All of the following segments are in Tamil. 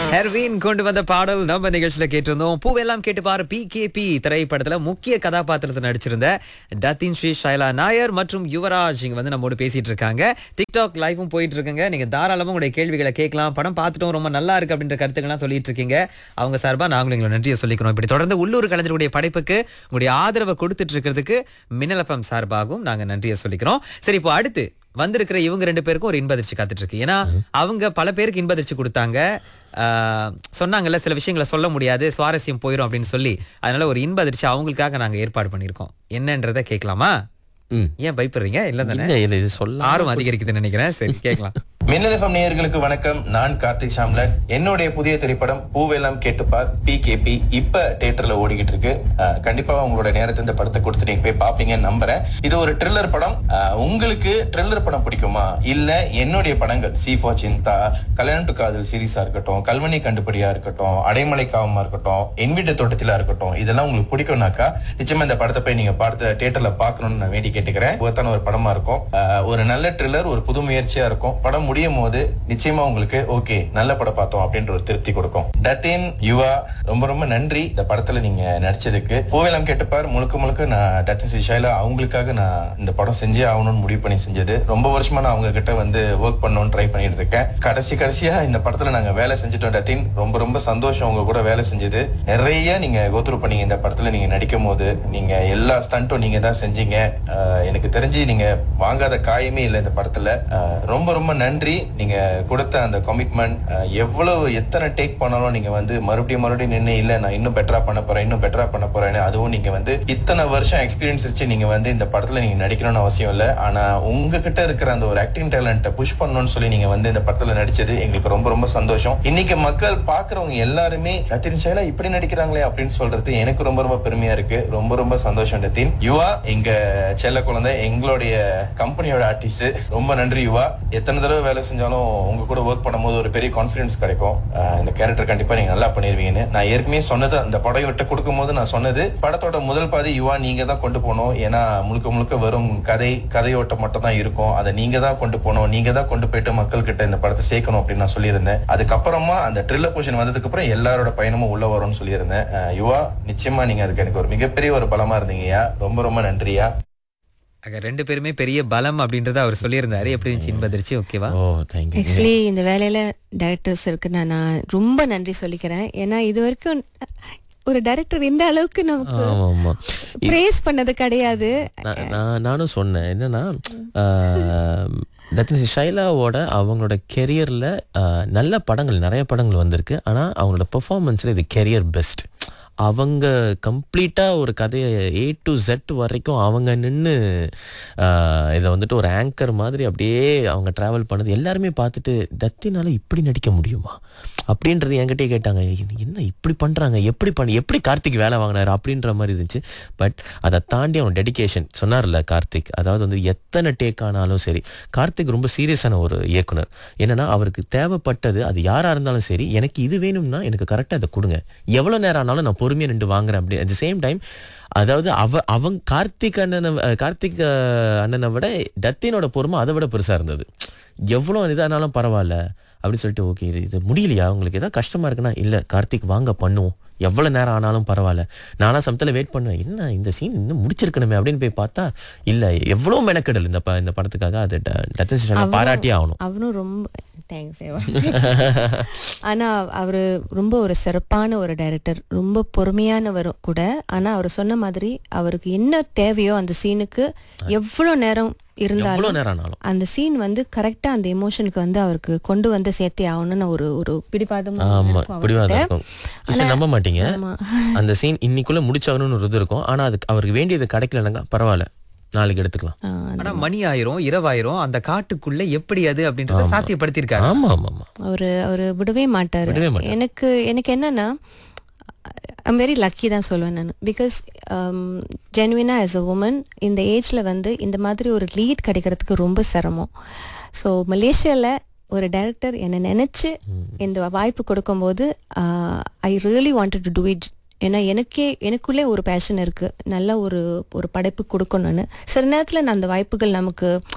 ஹெர்வின் கொண்டு வந்த பாடல் நம்ம நிகழ்ச்சியில கேட்டிருந்தோம் பூவெல்லாம் கேட்டு பாரு பி கே பி திரைப்படத்துல முக்கிய கதாபாத்திரத்தை நடிச்சிருந்த டத்தின் ஸ்ரீ ஷைலா நாயர் மற்றும் யுவராஜ் இங்க வந்து நம்மோடு பேசிட்டு இருக்காங்க டிக்டாக் லைவும் போயிட்டு இருக்குங்க நீங்க தாராளமா உங்களுடைய கேள்விகளை கேட்கலாம் படம் பார்த்துட்டோம் ரொம்ப நல்லா இருக்கு அப்படின்ற கருத்துக்கள்லாம் சொல்லிட்டு இருக்கீங்க அவங்க சார்பா நாங்களும் எங்களை நன்றியை சொல்லிக்கிறோம் இப்படி தொடர்ந்து உள்ளூர் கலைஞருடைய படைப்புக்கு உங்களுடைய ஆதரவை கொடுத்துட்டு இருக்கிறதுக்கு மின்னல் எஃப்எம் சார்பாகவும் நாங்க நன்றியை சொல்லிக்கிறோம் சரி இப்போ அடுத்து வந்திருக்கிற இவங்க ரெண்டு பேருக்கும் ஒரு இன்பதிர்ச்சி காத்துட்டு இருக்கு ஏன்னா அவங்க பல பேருக்கு இன்பதிர்ச்சி கொடுத்தாங்க ஆஹ், சொன்னாங்கல்ல சில விஷயங்களை சொல்ல முடியாது சுவாரஸ்யம் போயிடும் அப்படின்னு சொல்லி அதனால ஒரு இன்பதிர்ச்சி அவங்களுக்காக நாங்க ஏற்பாடு பண்ணியிருக்கோம் என்னன்றதை கேட்கலாமா ம். ஏன் பயப்படுறீங்க இல்ல தானே இல்ல இல்ல இது சொல்ல ஆர்வம் அதிகரிக்குதுன்னு நினைக்கிறேன் சரி கேட்கலாம் மின்னல் எஃப்எம் நேயர்களுக்கு வணக்கம் நான் கார்த்திக் சாம்லன் என்னுடைய புதிய திரைப்படம் பூவெல்லாம் கேட்டுப்பார் பி கேபி இப்ப தியேட்டர்ல ஓடிக்கிட்டு இருக்கு அஹ், கண்டிப்பா உங்களோட நேரத்தை இந்த படத்தை கொடுத்து நீங்க போய் பாப்பீங்கன்னு நம்புறேன் இது ஒரு த்ரில்லர் படம் அஹ், உங்களுக்கு த்ரில்லர் படம் பிடிக்குமா இல்ல என்னுடைய படங்கள் சி ஃபார் சிந்தா கல்யாணம் டு காதல் சீரிஸா இருக்கட்டும் கல்வனி கண்டுபிடியா இருக்கட்டும் அடைமலை காவமா இருக்கட்டும் என்விட்ட தோட்டத்திலா இருக்கட்டும் இதெல்லாம் உங்களுக்கு பிடிக்கும்னாக்கா நிச்சயமா இந்த படத்தை போய் நீங்க பார்த்து தியேட்டர்ல பார்க்கணும்னு நான் வேண்டி கேட்டுக்கிறேன் ஒருத்தான ஒரு படமா இருக்கும் அஹ், ஒரு நல்ல த்ரில்லர் ஒரு புது முயற்சியா இருக்கும் படம் முடியும் போது நிச்சயமா உங்களுக்கு ஓகே நல்ல படம் பார்த்தோம் அப்படின்ற ஒரு திருப்தி கொடுக்கும் டத்தின் யுவா ரொம்ப ரொம்ப நன்றி இந்த படத்துல நீங்க நடிச்சதுக்கு பூவேலம் கேட்டுப்பார் முழுக்க முழுக்க நான் டத்தின் சிஷாயில அவங்களுக்காக நான் இந்த படம் செஞ்சே ஆகணும்னு முடிவு பண்ணி செஞ்சது ரொம்ப வருஷமா நான் அவங்க கிட்ட வந்து ஒர்க் பண்ணணும்னு ட்ரை பண்ணிட்டு இருக்கேன் கடைசி கடைசியா இந்த படத்துல நாங்க வேலை செஞ்சுட்டோம் டத்தின் ரொம்ப ரொம்ப சந்தோஷம் உங்க கூட வேலை செஞ்சது நிறைய நீங்க கோத்ரூ பண்ணீங்க இந்த படத்துல நீங்க நடிக்கும் போது நீங்க எல்லா ஸ்டண்ட்டும் நீங்க தான் செஞ்சீங்க அஹ் எனக்கு தெரிஞ்சு நீங்க வாங்காத காயமே இல்லை இந்த படத்துல அஹ் ரொம்ப ரொம்ப நன்றி நீங்க கொடுத்த அந்த கமிட்மெண்ட் எவ்வளவு எத்தனை டேக் பண்ணாலும் நீங்க வந்து மறுபடியும் மறுபடியும் நின்று இல்ல நான் இன்னும் பெட்டரா பண்ண போறேன் இன்னும் பெட்டரா பண்ண போறேன்னு அதுவும் நீங்க வந்து இத்தனை வருஷம் எக்ஸ்பீரியன்ஸ் வச்சு நீங்க வந்து இந்த படத்துல நீங்க நடிக்கணும்னு அவசியம் இல்ல ஆனா உங்ககிட்ட இருக்கிற அந்த ஒரு ஆக்டிங் டேலண்ட்டை புஷ் பண்ணணும்னு சொல்லி நீங்க வந்து இந்த படத்துல நடிச்சது எங்களுக்கு ரொம்ப ரொம்ப சந்தோஷம் இன்னைக்கு மக்கள் பாக்குறவங்க எல்லாருமே ரத்தின் ஷைலா இப்படி நடிக்கிறாங்களே அப்படின்னு சொல்றது எனக்கு ரொம்ப ரொம்ப பெருமையா இருக்கு ரொம்ப ரொம்ப சந்தோஷம் ரத்தின் யுவா எங்க செல்ல குழந்தை எங்களுடைய கம்பெனியோட ஆர்டிஸ்ட் ரொம்ப நன்றி யுவா எத்தனை தடவை வேலை செஞ்சாலும் உங்க கூட ஒர்க் பண்ணும்போது ஒரு பெரிய கான்பிடன்ஸ் கிடைக்கும் அஹ் இந்த கேரக்டர் கண்டிப்பா நீங்க நல்லா பண்ணிருவீங்கன்னு நான் ஏற்கனவே சொன்னது அந்த படம் விட்டு கொடுக்கும் போது நான் சொன்னது படத்தோட முதல் பாதி யுவா நீங்க தான் கொண்டு போகணும் ஏன்னா முழுக்க முழுக்க வெறும் கதை கதையோட்டம் மட்டும் தான் இருக்கும் அதை நீங்க தான் கொண்டு போகணும் நீங்க தான் கொண்டு போயிட்டு மக்கள் கிட்ட இந்த படத்தை சேர்க்கணும் அப்படின்னு நான் சொல்லியிருந்தேன் அதுக்கப்புறமா அந்த ட்ரில்லர் போர்ஷன் வந்ததுக்கு அப்புறம் எல்லாரோட பயணமும் உள்ள வரும்னு சொல்லியிருந்தேன் அஹ் யுவா நிச்சயமா நீங்க அதுக்கு எனக்கு ஒரு மிகப்பெரிய ஒரு பலமா இருந்தீங்கய்யா ரொம்ப ரொம்ப நன்றியா அங்க ரெண்டு பேருமே பெரிய பலம் அப்படின்றத அவர் சொல்லியிருந்தாரு எப்படி இருந்துச்சு இன்பதிர்ச்சி ஓகேவா ஓ தேங்க்யூ ஆக்சுவலி இந்த வேலையில டைரக்டர்ஸ் இருக்கு நான் நான் ரொம்ப நன்றி சொல்லிக்கிறேன் ஏன்னா இது வரைக்கும் ஒரு டைரக்டர் இந்த அளவுக்கு நமக்கு ஆமா ஆமா பிரேஸ் பண்ணது கிடையாது நான் நான்- நானும் சொன்னேன் என்னன்னா ரத்ன ஷைலாவோட அவங்களோட கெரியர்ல நல்ல படங்கள் நிறைய படங்கள் வந்திருக்கு ஆனா அவங்களோட பெர்ஃபார்மன்ஸ்ல இது கெரியர் பெஸ்ட் அவங்க கம்ப்ளீட்டாக ஒரு கதையை ஏ டு Z வரைக்கும் அவங்க நின்று இதை வந்துட்டு ஒரு ஆங்கர் மாதிரி அப்படியே அவங்க ட்ராவல் பண்ணது எல்லாருமே பார்த்துட்டு தத்தினால இப்படி நடிக்க முடியுமா அப்படின்றது என்கிட்டயே கேட்டாங்க என்ன இப்படி பண்ணுறாங்க எப்படி பண்ணி எப்படி கார்த்திக் வேலை வாங்கினாரு அப்படின்ற மாதிரி இருந்துச்சு பட் அதை தாண்டி அவன் டெடிகேஷன் சொன்னார்ல கார்த்திக் அதாவது வந்து எத்தனை டேக் ஆனாலும் சரி கார்த்திக் ரொம்ப சீரியஸான ஒரு இயக்குனர் என்னன்னா அவருக்கு தேவைப்பட்டது அது யாராக இருந்தாலும் சரி எனக்கு இது வேணும்னா எனக்கு கரெக்டாக அதை கொடுங்க எவ்வளோ நேரம் ஆனாலும் நான் பொறுமையாக நின்று வாங்குறேன் அப்படி அட் சேம் டைம் அதாவது அவ அவங்க கார்த்திக் அண்ணனை அஹ், கார்த்திக் அஹ், அண்ணனை விட டத்தினோட பொறுமை அதை விட பெருசாக இருந்தது எவ்வளோ இதானாலும் பரவாயில்ல அப்படின்னு சொல்லிட்டு ஓகே இது இது முடியலையா உங்களுக்கு ஏதாவது கஷ்டமா இருக்குன்னா இல்லை கார்த்திக் வாங்க பண்ணுவோம் எவ்வளோ நேரம் ஆனாலும் பரவாயில்ல நானும் சமத்தில் வெயிட் பண்ணுவேன் என்ன இந்த சீன் இன்னும் முடிச்சிருக்கணுமே அப்படின்னு போய் பார்த்தா இல்லை எவ்வளோ மெனக்கெடல் இந்த ப இந்த படத்துக்காக அது டத்தன் பாராட்டியே ஆகணும் அவனும் ரொம்ப தேங்க்ஸ் ஆனா அவரு ரொம்ப ஒரு சிறப்பான ஒரு டைரக்டர் ரொம்ப பொறுமையானவர் கூட ஆனா அவர் சொன்ன மாதிரி அவருக்கு என்ன தேவையோ அந்த சீனுக்கு எவ்வளவு நேரம் எவ்வளோ இருந்தாலும் நேரம் ஆனாலும் அந்த சீன் வந்து கரெக்டா அந்த எமோஷனுக்கு வந்து அவருக்கு கொண்டு வந்து சேர்த்தே ஆகணும்னு ஒரு ஒரு பிடிவாதம் ஆமா இப்படிதான் இருக்கும் கிருஷ்ணன் நம்ப மாட்டீங்க ஆமா. அந்த சீன் இன்னைக்குள்ள முடிச்சாகணும்னு ஒரு இது இருக்கும் ஆனா அதுக்கு அவருக்கு வேண்டியது கிடைக்கலனாங்க பரவாயில்ல நாளைக்கு எடுத்துக்கலாம் ஆனா மணி ஆயிரும் இரவாயிரும் அந்த காட்டுக்குள்ள எப்படி அது அப்படின்றத சாத்தியப்படுத்தியிருக்காரு ஆமா ஆமா ஆமா அவரு அவரு விடவே மாட்டாரு விடவே மாட்டாரு. எனக்கு எனக்கு என்னன்னா ஐம் வெரி லக்கி தான் சொல்லுவேன் நான் பிகாஸ் ஜென்வினா ஆஸ் அ உமன் இந்த ஏஜ்ல வந்து இந்த மாதிரி ஒரு லீட் கிடைக்கிறதுக்கு ரொம்ப சிரமம் ஸோ மலேசியாவில் ஒரு டைரக்டர் என்னை நினைச்சு இந்த வாய்ப்பு கொடுக்கும்போது I really wanted to do it ஏன்னா எனக்கே எனக்குள்ளே ஒரு பேஷன் இருக்கு நல்ல ஒரு ஒரு படைப்பு கொடுக்கணும்னு சில நேரத்தில் நான் அந்த வாய்ப்புகள் நமக்கு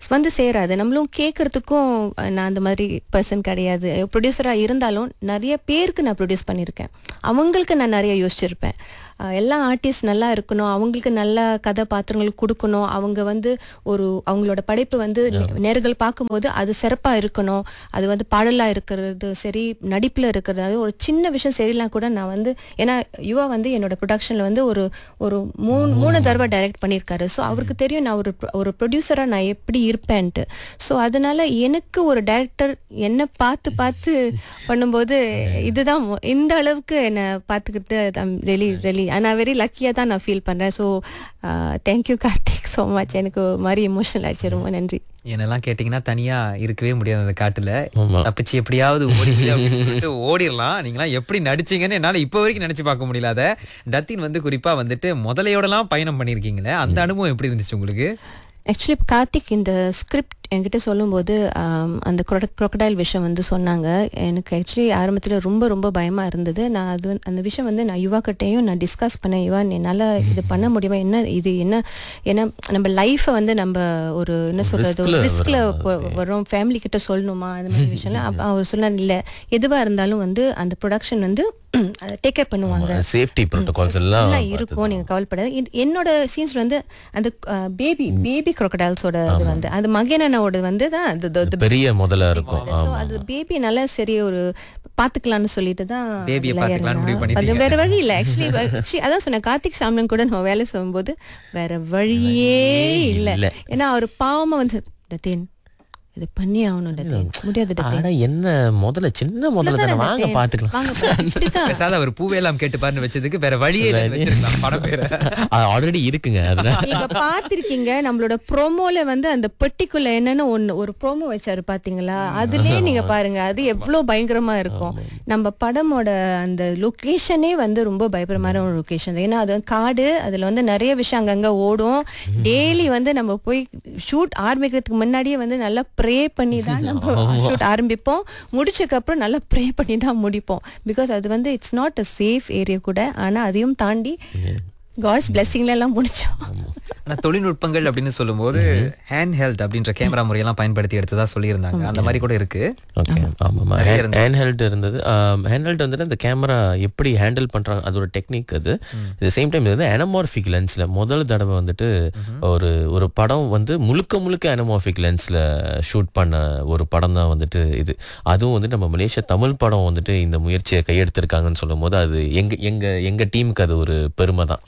வந்து சேராது நம்மளும் கேட்கறதுக்கும் அஹ், நான் அந்த மாதிரி பர்சன் கிடையாது ப்ரொடியூசராக இருந்தாலும் நிறைய பேருக்கு நான் ப்ரொடியூஸ் பண்ணியிருக்கேன் அவங்களுக்கு நான் நிறைய யோசிச்சிருப்பேன் அஹ், எல்லா ஆர்டிஸ்ட் நல்லா இருக்கணும் அவங்களுக்கு நல்ல கதாபாத்திரங்கள் கொடுக்கணும் அவங்க வந்து ஒரு அவங்களோட படைப்பு வந்து நே- நேர்கள் பார்க்கும்போது அது சிறப்பாக இருக்கணும் அது வந்து பாடலாக இருக்கிறது சரி நடிப்பில் இருக்கிறது அது ஒரு சின்ன விஷயம் சரியில்லாம் கூட நான் வந்து ஏன்னா யுவா வந்து என்னோட ப்ரொடக்ஷனில் வந்து ஒரு ஒரு மூணு மூணு தடவை டைரக்ட் பண்ணியிருக்காரு ஸோ அவருக்கு தெரியும் நான் ஒரு pro- ஒரு ப்ரொடியூசராக நான் எப்படி இருப்பேன்ட்டு ஸோ அதனால எனக்கு ஒரு டைரக்டர் என்ன பார்த்து பார்த்து பண்ணும்போது இதுதான் மொ- இந்த அளவுக்கு என்னை பார்த்துக்கிட்டு ரெலி ரெலி நான் வெரி லக்கியாக தான் நான் ஃபீல் பண்ணுறேன் so thank you Karthik so much எனக்கு ஒரு மாதிரி எமோஷனல் ஆச்சு ரொம்ப நன்றி என்னெல்லாம் கேட்டீங்கன்னா தனியா இருக்கவே முடியாது அந்த காட்டுல ஆமா. தப்பிச்சு எப்படியாவது ஓடிச்சு அப்படின்னு சொல்லிட்டு ஓடிடலாம் நீங்களாம் எப்படி நடிச்சீங்கன்னு என்னால இப்ப வரைக்கும் நினைச்சு பார்க்க முடியல அத டத்தின் வந்து குறிப்பா வந்துட்டு முதலையோடலாம் பயணம் பண்ணிருக்கீங்களே அந்த அனுபவம் எப்படி இருந்துச்சு உங்களுக்கு ஆக்சுவலி கார்த்திக் இந்த ஸ்கிரிப்ட் என்கிட்ட சொல்லும்போது ஆம், அந்த crocodile விஷயம் வந்து சொன்னாங்க எனக்கு ஆக்சுவலி ஆரம்பத்தில் ரொம்ப ரொம்ப பயமாக இருந்தது நான் அது வந்து- அந்த விஷயம் வந்து நான் யுவாக்கிட்டையும் நான் டிஸ்கஸ் பண்ணேன் யுவா என்னால் இது பண்ண முடியுமா என்ன இது என்ன ஏன்னா நம்ம லைஃப்பை வந்து நம்ம ஒரு என்ன சொல்கிறது ஒரு Riskல ரிஸ்கில் வரும் ஃபேமிலி கிட்ட சொல்லணுமா அந்த மாதிரி விஷயம்லாம் அப்ப அவர் சொன்னார் இல்லை எதுவாக இருந்தாலும் வந்து அந்த ப்ரொடக்ஷன் வந்து டேக் கேர் பண்ணுவாங்க சேஃப்டி ப்ரோட்டோகால்ஸ் எல்லாம் எல்லாம் இருக்கும் நீங்க கவலைப்படாது இது- என்னோட சீன்ஸ்ல வந்து அந்த பேபி பேபி crocodiles-ஓட இது வந்து அது மகேனனோட வந்து தான் அது the- the- பெரிய முதல்ல இருக்கும் so அது பேபி நல்லா சரி ஒரு பாத்துக்கலாம்னு சொல்லிட்டு தான் Baby ய அதுல பாத்துக்கலாம்னு முடிவு இறங்கினா. அது பண்ணிட்டீங்க. வேற வழி இல்ல ஆக்சுவலி ஆக்சுவலி அதான் சொன்னேன் கார்த்திக் சாம்லன் கூட நம்ம வேலை செய்யும்போது வேற வழியே இல்ல இல்ல. ஏன்னா அவர் பாவமா வந்து டத்தேன் இது பண்ணி ஆகணும் டத்தேன் முடியாது டத்தேன் ஆனா என்ன முதல்ல சின்ன முதல்ல தானே வாங்க பாத்துக்கலாம் வாங்க பா- இப்படித்தான் பேசாத அவர் பூவையெல்லாம் கேட்டு பாருன்னு வச்சதுக்கு வேற வழியே இல்லைன்னு வச்சிருக்கலாம் படம் பேரை ஆல்ரெடி இருக்குங்க அதனால நீங்க பாத்திருக்கீங்க நம்மளோட ப்ரோமோல வந்து அந்த பெட்டிக்குள்ள என்னன்னு ஒண்ணு ஒரு ப்ரோமோ வச்சாரு பாத்தீங்களா அதுலயே நீங்க பாருங்க அது எவ்வளவு பயங்கரமா இருக்கும் நம்ம படமோட அந்த லொகேஷனே வந்து ரொம்ப பயங்கரமான ஒரு லொகேஷன் ஏன்னா அது வந்து காடு அதுல வந்து நிறைய விஷயம் அங்கங்க ஓடும் டெய்லி வந்து நம்ம போய் ஷூட் ஆரம்பிக்கிறதுக்கு முன்னாடியே வந்து நல்லா ப்ரே பண்ணி தான் நம்ம ஷூட் ஆரம்பிப்போம் முடிச்சதுக்கு அப்புறம் நல்லா ப்ரே பண்ணி தான் முடிப்போம் பிகாஸ் அது வந்து it's not a safe area கூட ஆனா அதையும் தாண்டி காட்ஸ் பிளெஸிங்ல எல்லாம் முடிச்சோம் ஆனா தொழில்நுட்பங்கள் அப்படின்னு சொல்லும்போது ஹேண்ட் ஹெல்ட் அப்படின்ற கேமரா முறையெல்லாம் பயன்படுத்தி எடுத்ததா சொல்லியிருந்தாங்க அந்த மாதிரி கூட இருக்கு ஓகே ஆமாம் நிறைய ஹேண்ட் ஹெல்ட் இருந்தது ஹேண்ட் ஹெல்ட் வந்துட்டு அந்த கேமரா எப்படி ஹேண்டில் பண்றாங்க அதோட டெக்னிக் அது இது சேம் டைம் இது வந்து அனமார்பிக் லென்ஸ்ல முதல் தடவை வந்துட்டு ஒரு ஒரு படம் வந்து முழுக்க முழுக்க அனமார்பிக் லென்ஸ்ல ஷூட் பண்ண ஒரு படம் தான் வந்துட்டு இது அதுவும் வந்து நம்ம மலேசியா தமிழ் படம் வந்துட்டு இந்த முயற்சியை கையெடுத்திருக்காங்கன்னு சொல்லும்போது அது எங்க எங்க எங்க டீமுக்கு அது ஒரு பெருமை தான்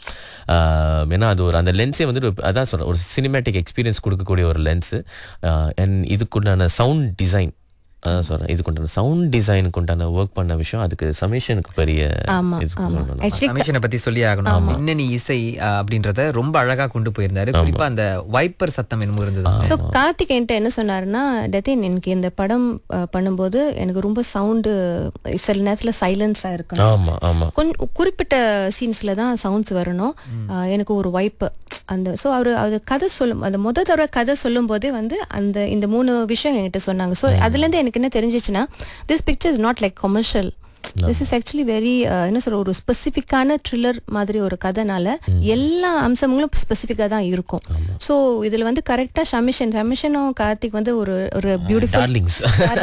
ஆஹ் ஏன்னா அது ஒரு அந்த லென்ஸே வந்துட்டு ஒரு- அதான் சொல்றேன் ஒரு சினிமேட்டிக் எக்ஸ்பீரியன்ஸ் கொடுக்கக்கூடிய ஒரு லென்ஸு அண்ட் இதுக்குண்டான சவுண்ட் டிசைன் அதான் சொல்றேன் இதுக்குண்டான சவுண்ட் டிசைனுக்கு உண்டான ஒர்க் பண்ண விஷயம் அதுக்கு சமீஷனுக்கு பெரிய ஆமா இது ஆமா சொல்லணும். ஆக்சுவலி கமிஷனை பத்தி சொல்லி ஆகணும் பின்னணி இசை அஹ், அப்படின்றத ரொம்ப அழகா கொண்டு போயிருந்தாரு குறிப்பா அந்த வைப்பர் சத்தம் என்னமோ இருந்தது ஸோ கார்த்திக் என்கிட்ட என்ன சொன்னாருன்னா டெத்தின் எனக்கு இந்த படம் அஹ், பண்ணும்போது எனக்கு ரொம்ப சவுண்டு சில நேரத்தில் சைலன்ஸாக இருக்கணும் ஆமா ஆமா கொஞ்சம் குறிப்பிட்ட சீன்ஸ்ல தான் சவுண்ட்ஸ் வரணும் அஹ், எனக்கு ஒரு வாய்ப்பு அந்த ஸோ அவர் அது கதை சொல்லும் அந்த முத தடவை கதை சொல்லும் போதே வந்து அந்த இந்த மூணு விஷயம் என்கிட்ட சொன்னாங்க ஸோ அதுலேருந்து எனக்கு என்ன தெரிஞ்சிச்சுன்னா this picture is not like commercial this is actually very என்ன சொல்ற ஒரு ஸ்பெசிஃபிக்கான த்ரில்லர் மாதிரி ஒரு கதைனால எல்லா அம்சங்களும் ஸ்பெசிஃபிக்காக தான் இருக்கும் ஸோ இதுல வந்து கரெக்டா ஷமிஷன் ஷமிஷனும் கார்த்திக் வந்து ஒரு ஒரு பியூட்டிஃபுல் டார்லிங்ஸ்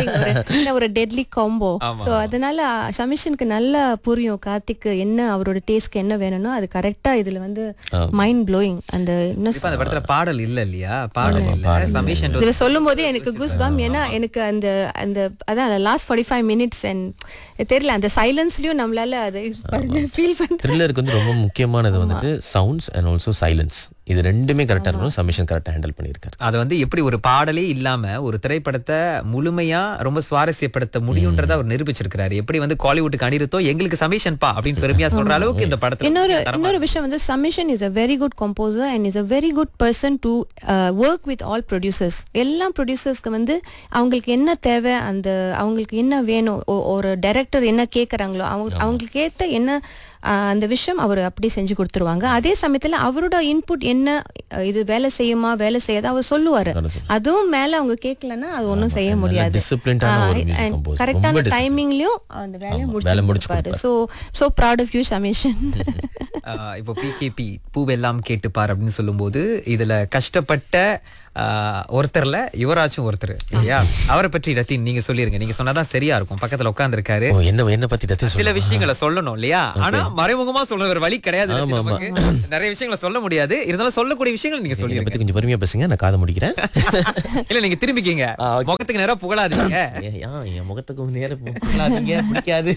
ஒரு ஒரு டெட்லி காம்போ ஸோ அதனால சமிஷனுக்கு நல்லா புரியும் கார்த்திக் என்ன அவரோட டேஸ்ட்க்கு என்ன வேணும்னோ அது கரெக்டா இதுல வந்து மைண்ட் ப்ளோயிங் அந்த என்ன குறிப்பா அந்த படத்துல பாடல் இல்ல இல்லையா பாடல் இல்ல சமீஷன் இதுல சொல்லும் போதே எனக்கு கூஸ் பாம் ஏன்னா எனக்கு அந்த அந்த அதான் last forty five minutes and தெரியல அந்த சைலன்ஸ்லயும் நம்மளால அதை ஃபீல் பண்ண த்ரில்லருக்கு வந்து ரொம்ப முக்கியமானது வந்துட்டு சவுண்ட்ஸ் அண்ட் ஆல்சோ சைலன்ஸ் இது ரெண்டுமே கரெக்டா இருக்கணும் சமிஷன் கரெக்டா ஹேண்டில் பண்ணியிருக்காரு அது வந்து எப்படி ஒரு பாடலே இல்லாம ஒரு திரைப்படத்தை முழுமையா ரொம்ப சுவாரஸ்யப்படுத்த முடியும்ன்றத அவர் நிரூபிச்சிருக்காரு எப்படி வந்து காலிவுட்டுக்கு அனிருத்தோ எங்களுக்கு சமீஷன் பா அப்படின்னு பெருமையா சொல்ற அளவுக்கு இந்த படத்துல இன்னொரு இன்னொரு விஷயம் வந்து சமிஷன் is a very good composer and is a very good person to work with all producers எல்லா ப்ரொடியூசர்ஸ்க்கு வந்து அவங்களுக்கு என்ன தேவை அந்த அவங்களுக்கு என்ன வேணும் ஒ- ஒரு டைரக்டர் என்ன கேட்குறாங்களோ அவங்க அவங்களுக்கு ஏற்ற என்ன அஹ், அந்த விஷயம் அவர் அப்படியே செஞ்சு கொடுத்துருவாங்க அதே சமயத்தில் அவரோட இன்புட் என்ன அஹ், இது வேலை செய்யுமா வேலை செய்யாத அவர் சொல்லுவார் அதுவும் மேலே அவங்க கேட்கலன்னா அது ஒன்றும் செய்ய முடியாது டிசிப்ளின்டான ஒரு மியூசிக் கம்போசர் கரெக்டான ரொம்ப டைமிங்லயும் அந்த வேலையை வேலை முடிச்சு முடிச்சு கொடுப்பாரு so so proud of you சமீஷன் ஆஹ் இப்போ பிகேபி பூவெல்லாம் கேட்டுப்பார் அப்படின்னு சொல்லும்போது இதுல கஷ்டப்பட்ட ஆஹ், ஒருத்தர்ல யுவராஜும் ஒருத்தர் இல்லையா அவரை பற்றி ரத்தின் நீங்க சொல்லிருங்க நீங்க சொன்னாதான் சரியா இருக்கும் பக்கத்துல உட்கார்ந்திருக்காரு ஓ என்ன என்ன பத்தி டத்தி சில விஷயங்களை சொல்லணும் இல்லையா ஆனா மறைமுகமா சொல்ற ஒரு வழி கிடையாது ஆமா, ஆமா. நமக்கு. நிறைய விஷயங்களை சொல்ல முடியாது இருந்தாலும் சொல்லக்கூடிய விஷயங்கள் நீங்க இதை சொல்லிருங்க பத்தி கொஞ்சம் பொறுமையா பேசுங்க நான் காதை முடிக்கிறேன் இல்ல நீங்க திரும்பிக்கீங்க ஆ, okay. முகத்துக்கு நேரா புகழாதீங்க ஏ, ஆ, என் முகத்துக்கு நேரம் போகாதீங்க, பிடிக்காது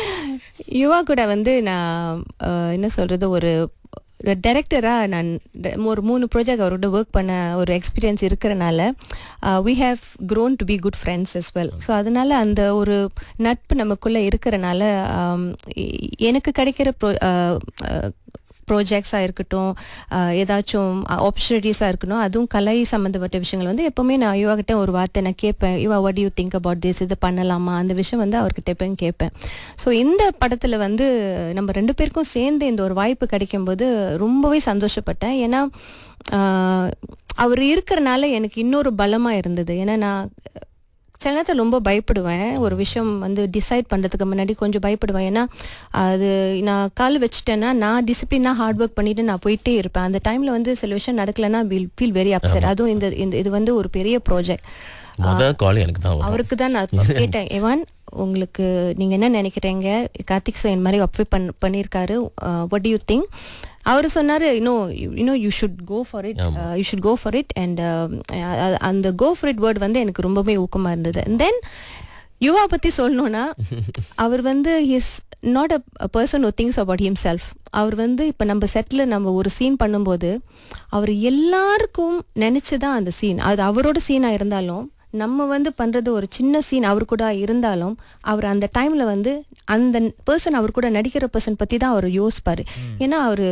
யுவா கூட வந்து நான் அஹ், என்ன சொல்றது ஒரு டைரக்டராக நான் ட- ஒரு மூணு ப்ராஜெக்ட் அவரோட ஒர்க் பண்ண ஒரு எக்ஸ்பீரியன்ஸ் இருக்கிறனால we have grown to be good friends as well so அதனால அந்த ஒரு நட்பு நமக்குள்ளே இருக்கிறனால ஆம், எ- எனக்கு கிடைக்கிற ப்ரோ ப்ராஜெக்ட்ஸாக இருக்கட்டும் அஹ், ஏதாச்சும் ஆப்பர்ச்சுனிட்டிஸாக இருக்கட்டும் அதுவும் கலை சம்மந்தப்பட்ட விஷயங்கள் வந்து எப்போவுமே நான் யுவா கிட்ட ஒரு வார்த்தை நான் கேட்பேன் Yuva what you think about this இது பண்ணலாமா அந்த விஷயம் வந்து அவர்கிட்ட எப்பயும் கேட்பேன் ஸோ இந்த படத்தில் வந்து நம்ம ரெண்டு பேருக்கும் சேர்ந்து இந்த ஒரு வாய்ப்பு கிடைக்கும்போது ரொம்பவே சந்தோஷப்பட்டேன் ஏன்னா ஆஹ், அவர் இருக்கிறனால எனக்கு இன்னொரு பலமாக இருந்தது ஏன்னா நான் சில நேரத்தில் ரொம்ப பயப்படுவேன் ஒரு விஷயம் வந்து டிசைட் பண்ணுறதுக்கு முன்னாடி கொஞ்சம் பயப்படுவேன் ஏன்னா அது நான் கால் வச்சுட்டேன்னா நான் டிசிப்ளினாக ஹார்ட் ஒர்க் பண்ணிட்டு நான் போயிட்டே இருப்பேன் அந்த டைமில் வந்து சில விஷயம் நடக்கலைன்னா வில் ஃபீல் வெரி அப்செட் அதுவும் இந்த இந்த இது வந்து ஒரு பெரிய ப்ராஜெக்ட் முத கால் எனக்கு தான் வரும் அவருக்கு தான் நான் கேட்டேன் எவான் உங்களுக்கு நீங்கள் என்ன நினைக்கிறீங்க கார்த்திக் சார் இந்த மாதிரி அப்வே பண் பண்ணியிருக்காரு வாட் யூ திங்க் அவர் சொன்னார் இன்னும் இன்னும் you should go for it you should go for it and அந்த கோ ஃபார் இட் வேர்ட் வந்து எனக்கு ரொம்பவே ஊக்கமாக இருந்தது தென் யுவா பற்றி சொல்லணும்னா அவர் வந்து is not a person who things about himself அவர் வந்து இப்போ நம்ம செட்டில் நம்ம ஒரு சீன் பண்ணும்போது அவர் எல்லாருக்கும் நினச்சி தான் அந்த சீன் அது அவரோட சீனாக இருந்தாலும் நம்ம வந்து பண்ணுறது ஒரு சின்ன சீன் அவர் கூட இருந்தாலும் அவர் அந்த டைமில் வந்து அந்த பர்சன் அவர் கூட நடிக்கிற பர்சன் பற்றி தான் அவர் யோசிப்பார் ஏன்னா அவர்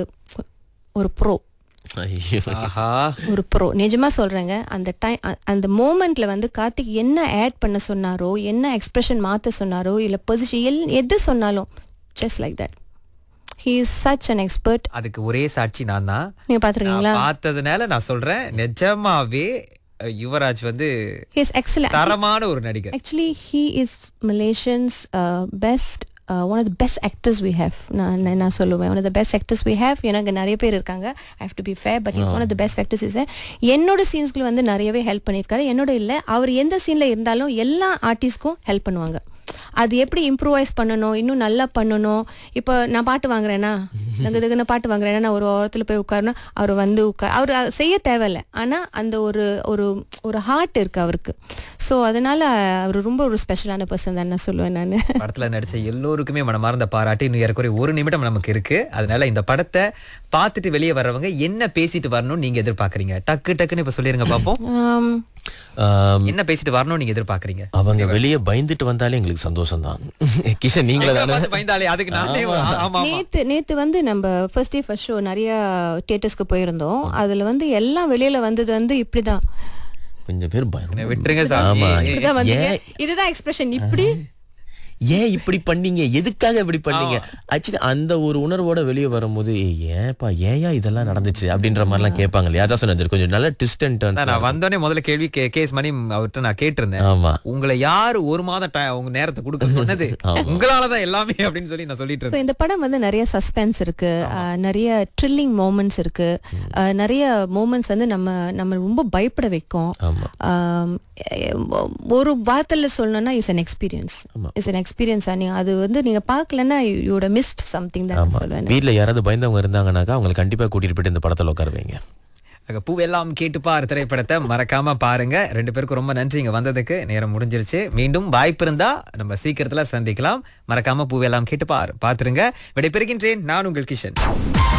ஒரு ப்ரோ ஐயோ ஆஹா ஒரு ப்ரோ நிஜமா சொல்றேங்க அந்த டைம் அந்த மோமெண்ட்ல வந்து கார்த்திக் என்ன ஆட் பண்ண சொன்னாரோ என்ன எக்ஸ்பிரஷன் மாத்த சொன்னாரோ இல்ல பொசிஷன் எல் எது சொன்னாலும் just like that he is such an expert அதுக்கு ஒரே சாட்சி நான் தான் நீங்க பாத்துருக்கீங்களா நான் பார்த்ததுனால நான் சொல்றேன் நிஜமாவே அஹ், யுவராஜ் வந்து ஹி இஸ் எக்ஸலன்ட் தரமான ஒரு நடிகர் actually he is Malaysians best one of the best actors we have நான் நான் நான் சொல்லுவேன் one of the best actors we have எனக்கு நிறைய பேர் இருக்காங்க I have to be fair but is one of the best actors is என்னோட சீன்ஸ்க்கு வந்து நிறையவே ஹெல்ப் பண்ணியிருக்காரு என்னோட இல்லை அவர் எந்த சீனில் இருந்தாலும் எல்லா ஆர்டிஸ்ட்க்கும் ஹெல்ப் பண்ணுவாங்க அது எப்படி இம்ப்ரூவைஸ் பண்ணணும் இன்னும் நல்லா பண்ணணும் இப்போ நான் பாட்டு வாங்குறேன்னா தங்க தகுன பாட்டு வாங்குறேன்னா நான் ஒரு ஓரத்தில் போய் உட்காரணும் அவர் வந்து உட்கார் அவர் செய்ய தேவையில்லை ஆனால் அந்த ஒரு ஒரு ஒரு ஹார்ட் இருக்கு அவருக்கு ஸோ அதனால அவர் ரொம்ப ஒரு ஸ்பெஷலான பர்சன் தான் நான் சொல்லுவேன் நான் படத்துல நடிச்ச எல்லோருக்குமே மனமார்ந்த பாராட்டு இன்னும் ஏறக்குறைய ஒரு நிமிடம் நமக்கு இருக்கு அதனால இந்த படத்தை பார்த்துட்டு வெளியே வர்றவங்க என்ன பேசிட்டு வரணும்னு நீங்க எதிர்பார்க்கறீங்க டக்கு டக்குன்னு இப்ப சொல்லிருங்க பாப்போம் ஆம், என்ன பேசிட்டு வரணும்னு நீங்க எதிர்பார்க்கறீங்க அவங்க வெளியே பயந்துட்டு வந்தாலே எங்களுக்கு சந்தோஷம் தான் கிஷன் நீங்களே எங்களை தானே பார்த்து பயந்தாலே அதுக்கு நானே ஆமா ஆமா நேத்து நேத்து வந்து நம்ம ஃபர்ஸ்ட் டே ஃபர்ஸ்ட் ஷோ நிறைய தியேட்டர்ஸ்க்கு போயிருந்தோம் அதுல வந்து எல்லாம் வெளியில வந்தது வந்து இப்படிதான் கொஞ்சம் பேர் பயம் விட்டுருங்க சாமி ஆமா. இப்படிதான் வந்தீங்க ஏன்? இதுதான் எக்ஸ்பிரஷன் இப்படி ஏன் இப்படி பண்ணீங்க எதுக்காக இப்படி பண்ணீங்க ஆக்சுவலி அந்த ஒரு உணர்வோட வெளியே வரும்போது "ஏய், ஏன்ப்பா ஏயா இதெல்லாம் நடந்துச்சு அப்படின்ற மாதிரிலாம் கேட்பாங்க இல்லையா அதான் சொன்னது கொஞ்சம் நல்ல டிஸ்டன்ட் அதான் நான் வந்தோடனே முதல்ல கேள்வி கே- கேஸ் மணி அவர்கிட்ட நான் கேட்டிருந்தேன் ஆமா உங்களை யாரு ஒரு மாதம் ti- உங்க நேரத்தை கொடுக்க சொன்னது உங்களாலதான் எல்லாமே அப்படின்னு சொல்லி நான் சொல்லிட்டு ஸோ இருந்தேன் இந்த படம் வந்து நிறைய சஸ்பென்ஸ் இருக்கு அஹ், நிறைய ட்ரில்லிங் மூமெண்ட்ஸ் இருக்கு அஹ், நிறைய மூமெண்ட்ஸ் வந்து நம்ம நம்ம ரொம்ப பயப்பட வைக்கும் ஆமா ஆம், எ- ஒரு வார்த்தையில் சொல்லணும்னா is an experience is an experience நீங்க அது வந்து நீங்க பார்க்கலன்னா யூட மிஸ்ட் சம்திங் தான் நான் ஆமா சொல்லுவேன் வீட்ல யாராவது பயந்தவங்க இருந்தாங்கன்னாக்கா அவங்களை கண்டிப்பா கூட்டிட்டு போயிட்டு இந்த படத்துல உட்கார வைங்க அங்க பூவெல்லாம் கேட்டுப்பார் திரைப்படத்தை மறக்காம பாருங்க ரெண்டு பேருக்கும் ரொம்ப நன்றி இங்க வந்ததுக்கு நேரம் முடிஞ்சிருச்சு மீண்டும் வாய்ப்பு இருந்தா நம்ம சீக்கிரத்துல சந்திக்கலாம் மறக்காம பூவெல்லாம் கேட்டுப்பார் பாத்துருங்க விடைபெறுகின்றேன் நான் உங்கள் கிஷன்